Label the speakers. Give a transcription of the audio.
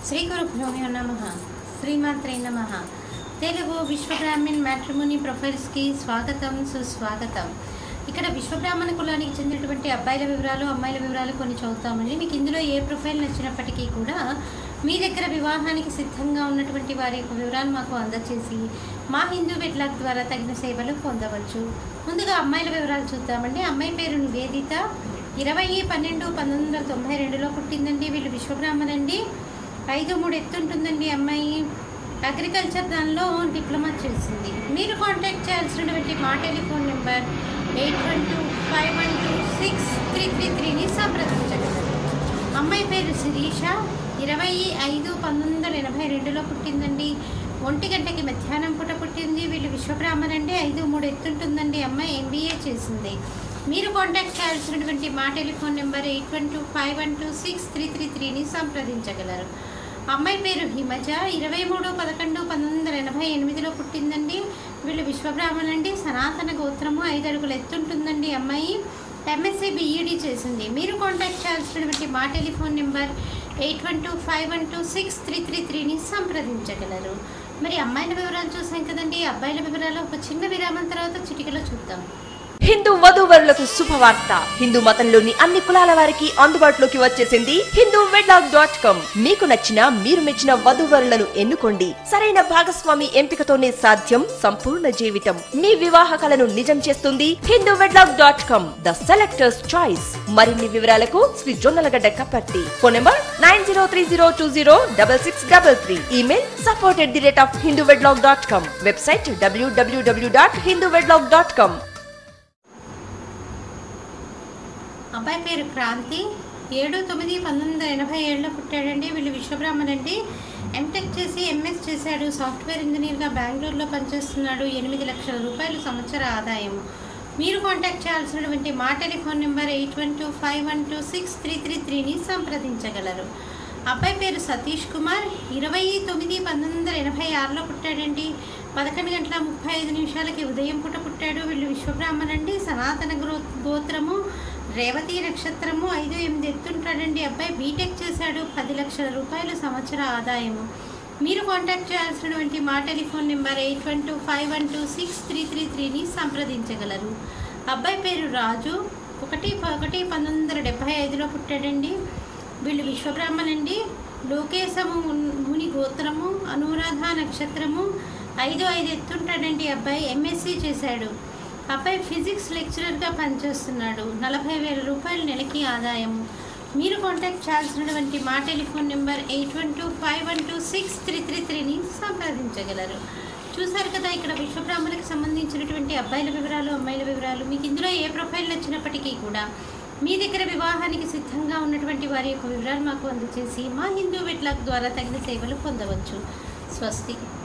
Speaker 1: శ్రీ గురుభ్యోమో నమ శ్రీమాత్రే నమ తెలుగు విశ్వబ్రాహ్మణ్ మ్యాట్రిమోనీ ప్రొఫైల్స్కి స్వాగతం సుస్వాగతం ఇక్కడ విశ్వబ్రాహ్మణ కులానికి చెందినటువంటి అబ్బాయిల వివరాలు అమ్మాయిల వివరాలు కొన్ని చదువుతామండి మీకు ఇందులో ఏ ప్రొఫైల్ నచ్చినప్పటికీ కూడా మీ దగ్గర వివాహానికి సిద్ధంగా ఉన్నటువంటి వారి యొక్క వివరాలు మాకు అందజేసి మా హిందూ వెట్లాక్ ద్వారా తగిన సేవలు పొందవచ్చు ముందుగా అమ్మాయిల వివరాలు చూద్దామండి అమ్మాయి పేరు నివేదిత ఇరవై పన్నెండు పంతొమ్మిది వందల తొంభై రెండులో పుట్టిందండి వీళ్ళు విశ్వబ్రాహ్మణండి ఐదు మూడు ఎత్తుంటుందండి అమ్మాయి అగ్రికల్చర్ దానిలో డిప్లొమా చేసింది మీరు కాంటాక్ట్ చేయాల్సినటువంటి మా telephone number eight one two five one two six three three త్రీని సంప్రదించగలరు అమ్మాయి పేరు శిరీష ఇరవై ఐదు పంతొమ్మిది వందల ఎనభై రెండులో పుట్టిందండి ఒంటి గంటకి మధ్యాహ్నం పూట పుట్టింది వీళ్ళు విశ్వబ్రాహ్మణ్ అండి ఐదు మూడు ఎత్తుంటుందండి అమ్మాయి ఎంబీఏ చేసింది మీరు కాంటాక్ట్ చేయాల్సినటువంటి మా telephone number eight one two five one two six three three త్రీని సంప్రదించగలరు అమ్మాయి పేరు హిమజ ఇరవై మూడు పదకొండు పంతొమ్మిది వందల ఎనభై ఎనిమిదిలో పుట్టిందండి వీళ్ళు విశ్వబ్రాహ్మణ్ అండి సనాతన గోత్రము ఐదు అడుగులు ఎత్తుంటుందండి అమ్మాయి ఎంఎస్సీ బీఈడీ చేసింది మీరు కాంటాక్ట్ చేయాల్సినటువంటి మా telephone number eight one two five one two six three three త్రీని సంప్రదించగలరు మరి అమ్మాయిల వివరాలు చూసాం కదండి అబ్బాయిల వివరాలు ఒక చిన్న విరామం తర్వాత చిటికలో చూద్దాం
Speaker 2: హిందూ వధూవరులకు శుభవార్త హిందూ మతంలోని అన్ని కులాల వారికి అందుబాటులోకి వచ్చేసింది హిందూ వెడ్లాక్ డాట్ కామ్ మీకు నచ్చిన మీరు మెచ్చిన వధూవరులను ఎన్నుకోండి సరైన భాగస్వామి ఎంపికతోనే సాధ్యం సంపూర్ణ జీవితం మీ వివాహ కలను నిజం చేస్తుంది Hindu wedlock dot com the selector's choice మరిన్ని వివరాలకు Shri Jonnalagadda Kaparthi phone number nine zero three zero two zero double six double three email support at the rate of Hindu wedlock dot com website W W W dot Hindu wedlock dot com
Speaker 1: అబ్బాయి పేరు క్రాంతి ఏడు తొమ్మిది పంతొమ్మిది వందల ఎనభై ఏడులో పుట్టాడండి వీళ్ళు విశ్వబ్రాహ్మణ్ అండి ఎంటెక్ చేసి ఎంఎస్ చేశాడు సాఫ్ట్వేర్ ఇంజనీర్గా బెంగళూరులో పనిచేస్తున్నాడు ఎనిమిది లక్షల రూపాయలు సంవత్సర ఆదాయం మీరు కాంటాక్ట్ చేయాల్సినటువంటి మా telephone number eight one two five one two six three three త్రీని సంప్రదించగలరు అబ్బాయి పేరు సతీష్ కుమార్ ఇరవై తొమ్మిది పంతొమ్మిది వందల ఎనభై ఆరులో పుట్టాడండి పదకొండు గంటల ముప్పై ఐదు నిమిషాలకి ఉదయం పూట పుట్టాడు వీళ్ళు విశ్వబ్రాహ్మణ్ అండి సనాతన గ్రో గోత్రము రేవతి నక్షత్రము ఐదు ఎనిమిది ఎత్తుంటాడండి అబ్బాయి బీటెక్ చేశాడు పది లక్షల రూపాయలు సంవత్సర ఆదాయము మీరు కాంటాక్ట్ చేయాల్సినటువంటి మా telephone number eight one two five one two six three three త్రీని సంప్రదించగలరు అబ్బాయి పేరు రాజు ఒకటి ఒకటి పంతొమ్మిది వందల డెబ్బై ఐదులో పుట్టాడండి వీళ్ళు విశ్వబ్రాహ్మణ్ అండి లోకేశము మున్- ముని గోత్రము అనురాధ నక్షత్రము ఐదు ఐదు ఎత్తుంటాడండి అబ్బాయి ఎంఎస్సీ చేశాడు అబ్బాయి ఫిజిక్స్ లెక్చరర్గా పనిచేస్తున్నాడు నలభై వేల రూపాయలు నెలకి ఆదాయము మీరు కాంటాక్ట్ చేయాల్సినటువంటి మా telephone number eight one two five one two six three three త్రీని సంప్రదించగలరు చూసారు కదా ఇక్కడ విశ్వబ్రాహ్మణులకు సంబంధించినటువంటి అబ్బాయిల వివరాలు అమ్మాయిల వివరాలు మీకు ఇందులో ఏ ప్రొఫైల్ నచ్చినప్పటికీ కూడా మీ దగ్గర వివాహానికి సిద్ధంగా ఉన్నటువంటి వారి యొక్క వివరాలు మాకు అందజేసి మా హిందూ వెట్లాక్ ద్వారా తగిన సేవలు పొందవచ్చు స్వస్తి